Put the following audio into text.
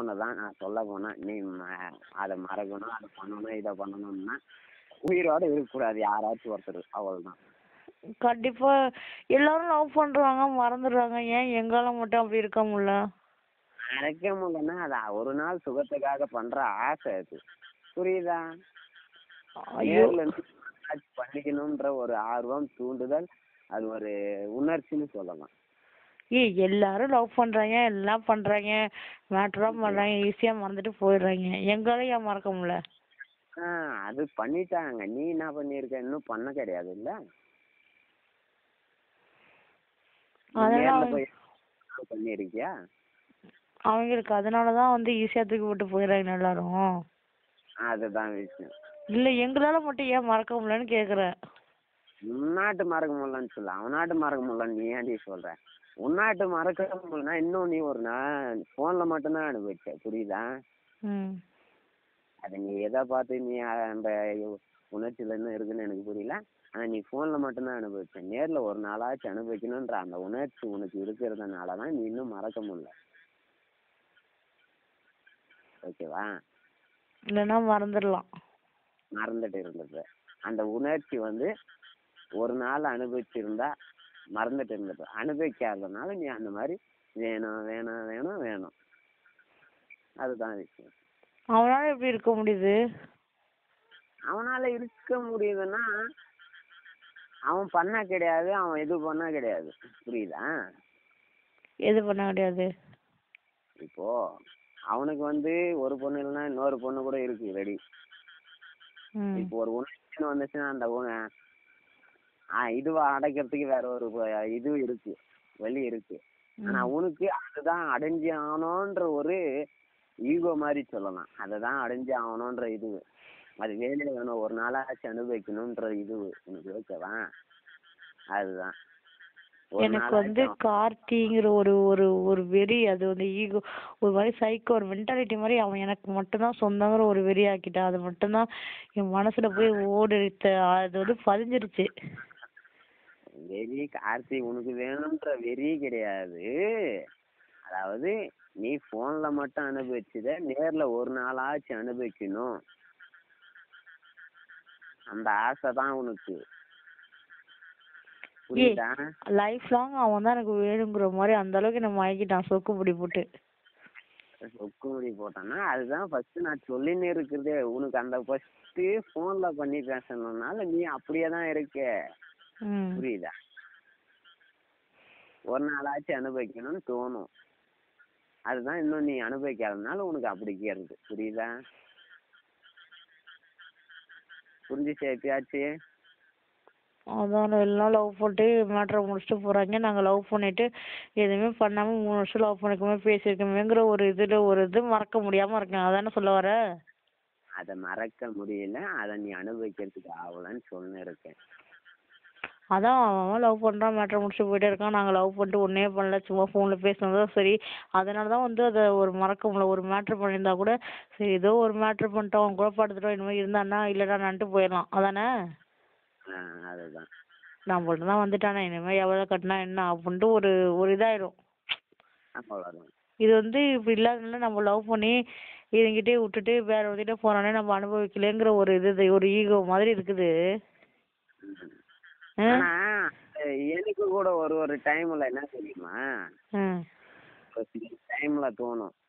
ஒன்று தான் நான் சொல்ல போனால் நீ ம- அதை மறக்கணும் அதை பண்ணணும் இதை பண்ணணும்னா உயிரோட இருக்கக்கூடாது யாராச்சும் ஒருத்தர் அவ்வளோதான் கண்டிப்பா எல்லாரும் லவ் பண்றாங்க மறந்துடுறாங்க ஏன் எங்கால மட்டும் அப்படி இருக்க முடியல மறக்க முடியலன்னா அது ஒரு நாள் சுகத்துக்காக பண்ற ஆசை அது புரியுதா ஐயோ நேர்ல இருந்து touch பண்ணிக்கணும்ன்ற ஒரு ஆர்வம் தூண்டுதல் அது ஒரு உணர்ச்சின்னு சொல்லலாம் ஏய் எல்லாரும் லவ் பண்றாங்க எல்லாம் பண்றாங்க மேட்டர்லாம் பண்றாங்க ஈஸியா மறந்துட்டு போயிடுறாங்க எங்கால ஏன் மறக்க முடியல ஆ அது பண்ணிட்டாங்க நீ என்ன பண்ணியிருக்க இன்னும் பண்ண கிடையாது இல்ல அதெல்லாம் நேர்ல போய் பண்ணிருக்கியா அவங்களுக்கு அதனாலதான் வந்து ஈஸியா தூக்கி விட்டு போயிடுறாங்க எல்லாரும் அதுதான் விஷயம் இல்ல எங்களால மட்டும் ஏன் மறக்க முடியலன்னு கேக்குறேன் உன்னாட்டு மறக்க முடியலன்னு சொல்ல அவனாட்டு மறக்க முடியலன்னு நீ ஏன்டி சொல்ற உன்னாட்டு மறக்க முடியலன்னா இன்னும் நீ ஒரு நாள் போன்ல மட்டும்தான் அனுபவிச்ச புரியுதா ம் அது நீ எதை பார்த்து நீ அந்த உணர்ச்சியில இருந்து இருக்குன்னு எனக்கு புரியல ஆனா நீ போன்ல மட்டும்தான் அனுபவிச்ச நேர்ல ஒரு நாளாச்சும் அனுபவிக்கணும்ன்ற அந்த உணர்ச்சி உனக்கு இருக்கிறதுனால தான் நீ இன்னும் மறக்க முடியல ஓகேவா இல்லைன்னா மறந்துடலாம் மறந்துட்டு இருந்தது அந்த உணர்ச்சி வந்து ஒரு நாள் அனுபவிச்சிருந்தா மறந்துட்டு இருந்தது அனுபவிக்காததுனால நீ அந்த மாதிரி வேணும் வேணும் வேணும் வேணும் அதுதான் விஷயம் அவனால எப்படி இருக்க முடியுது அவனால இருக்க முடியுதுன்னா அவன் பண்ண கிடையாது அவன் இது பண்ண கிடையாது புரியுதா எது பண்ண கிடையாது இப்போ அவனுக்கு வந்து ஒரு பொண்ணு இல்லைன்னா இன்னொரு பொண்ணு கூட இருக்கு ரெடி ம் இப்போ ஒரு உணர்ச்சின்னு வந்துச்சுன்னா அந்த உண- ஆ இதுவா அடைக்கிறதுக்கு வேற ஒரு வ- இது இருக்கு வழி இருக்கு ஆனா உனக்கு அதுதான் அடைஞ்சு ஆகணும்ன்ற ஒரு ஈகோ மாதிரி சொல்லலாம் அதுதான் அடைஞ்சு ஆகணும்ன்ற இது அது வேணும் வேணும் ஒரு நாளாச்சும் அனுபவிக்கணும்ன்ற இது உனக்கு ஓகேவா அதுதான் ஒரு எனக்கு வந்து நாளாச்சும் கார்த்திங்கிற ஒரு ஒரு ஒரு வெறி அது வந்து ஈகோ ஒரு மாதிரி சைக்கோ ஒரு மென்டாலிட்டி மாதிரி அவன் எனக்கு மட்டும்தான் சொந்தங்கிற ஒரு வெறி ஆக்கிட்டான் அது மட்டும்தான் என் மனசுல போய் ஓடிடுச்சு அது வந்து பதிஞ்சிருச்சு வெறி கார்த்தி உனக்கு வேணும்ன்ற வெறி கிடையாது அதாவது நீ போன்ல மட்டும் அனுபவிச்சத நேர்ல ஒரு நாளாச்சும் அனுபவிக்கணும் அந்த ஆசை தான் உனக்கு புரியுதா லைஃப் லாங் அவன் தான் எனக்கு வேணுங்கிற மாதிரி அந்த அளவுக்கு என்ன மயக்கிட்டான் சொக்கு பிடி போட்டு சொக்கு முடி போட்டான்னா அதுதான் ஃபர்ஸ்ட் நான் சொல்லின்னு இருக்கிறதே உனக்கு அந்த ஃபர்ஸ்ட் போன்ல பண்ணி பேசணும்னால நீ அப்படியே தான் இருக்க ம் புரியுதா ஒரு நாளாச்சும் அனுபவிக்கணும்னு தோணும் அதுதான் இன்னும் நீ அனுபவிக்காதனால உனக்கு அப்படி கேருது புரியுதா புரிஞ்சுச்சு எப்பயாச்சு அதான் எல்லாம் லவ் பண்ணிட்டு மேட்ரை முடிச்சுட்டு போறாங்க நாங்க லவ் பண்ணிட்டு எதுவுமே பண்ணாம மூணு வருஷம் லவ் பண்ணிக்கோமே பேசியிருக்கோமேங்கிற ஒரு இதுல ஒரு இது மறக்க முடியாம இருக்கேன் அதானே சொல்ல வர அதை மறக்க முடியல அதை நீ அனுபவிக்கிறதுக்கு ஆகலன்னு சொன்ன இருக்கேன் அதான் அவன் லவ் பண்றான் மேட்ரை முடிச்சுட்டு போயிட்டே இருக்கான் நாங்க லவ் பண்ணிட்டு ஒன்னே பண்ணல சும்மா போன்ல பேசினதும் சரி அதனால தான் வந்து அதை ஒரு மறக்க முடியல ஒரு மேட்ரு பண்ணியிருந்தா கூட சரி ஏதோ ஒரு மேட்ரு பண்ணிட்டோம் அவன் கூட படுத்துட்டோம் இந்த மாதிரி இருந்தான்னா இல்லடா நன்ட்டு போயிடலாம் அதானே ஆ அதுதான் நான் மட்டும் தான் வந்துட்டானே இனிமே எவ்வளவு கட்டினா என்ன அப்படின்ட்டு ஒரு ஒரு இதாயிடும் அவ்வளோதான் இது வந்து இப்படி இல்லாதனால நம்ம லவ் பண்ணி இதுங்கிட்டே விட்டுட்டு வேற ஒருத்திட்ட போனோடனே நம்ம அனுபவிக்கலைங்கிற ஒரு இது இது ஒரு ஈகோ மாதிரி இருக்குது ம். ஆ? ஆனா அஹ் எனக்கு கூட ஒரு ஒரு டைம்ல என்ன தெரியுமா ம் ஒரு சில டைம்ல தோணும்